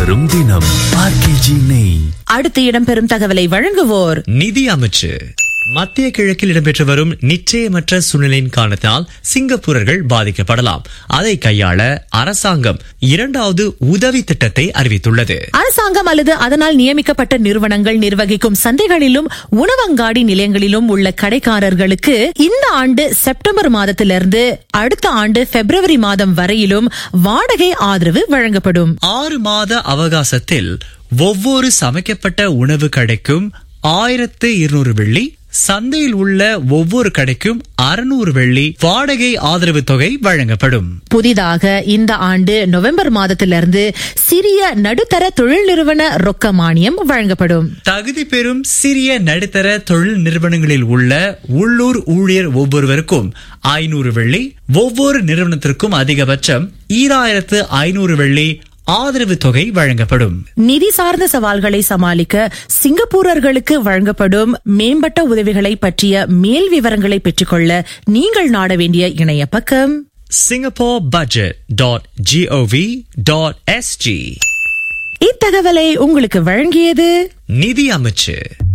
வரும் தினம் ஆர்கேஜி நெய் அடுத்து இடம்பெறும் தகவலை வழங்குவோர் நிதி அமைச்சு மத்திய கிழக்கில் இடம்பெற்று வரும் நிச்சயமற்ற சூழ்நிலையின் காரணத்தால் சிங்கப்பூரர்கள் பாதிக்கப்படலாம் அதை கையாள அரசாங்கம் இரண்டாவது உதவி திட்டத்தை அறிவித்துள்ளது அரசாங்கம் அல்லது அதனால் நியமிக்கப்பட்ட நிறுவனங்கள் நிர்வகிக்கும் சந்தைகளிலும் உணவங்காடி நிலையங்களிலும் உள்ள கடைக்காரர்களுக்கு இந்த ஆண்டு செப்டம்பர் மாதத்திலிருந்து அடுத்த ஆண்டு பிப்ரவரி மாதம் வரையிலும் வாடகை ஆதரவு வழங்கப்படும் ஆறு மாத அவகாசத்தில் ஒவ்வொரு சமைக்கப்பட்ட உணவு கடைக்கும் ஆயிரத்து இருநூறு வெள்ளி சந்தையில் உள்ள ஒவ்வொரு கடைக்கும் அறுநூறு வெள்ளி வாடகை ஆதரவு தொகை வழங்கப்படும் புதிதாக இந்த ஆண்டு நவம்பர் மாதத்திலிருந்து சிறிய நடுத்தர தொழில் நிறுவன ரொக்க மானியம் வழங்கப்படும் தகுதி பெறும் சிறிய நடுத்தர தொழில் நிறுவனங்களில் உள்ள உள்ளூர் ஊழியர் ஒவ்வொருவருக்கும் ஐநூறு வெள்ளி ஒவ்வொரு நிறுவனத்திற்கும் அதிகபட்சம் ஈராயிரத்து ஐநூறு வெள்ளி ஆதரவு தொகை வழங்கப்படும் நிதி சார்ந்த சவால்களை சமாளிக்க சிங்கப்பூரர்களுக்கு வழங்கப்படும் மேம்பட்ட உதவிகளை பற்றிய மேல் விவரங்களை பெற்றுக்கொள்ள நீங்கள் நாட வேண்டிய இணைய பக்கம் Singapore budget dot G O V dot S G இத்தகவலை உங்களுக்கு வழங்கியது நிதி அமைச்சு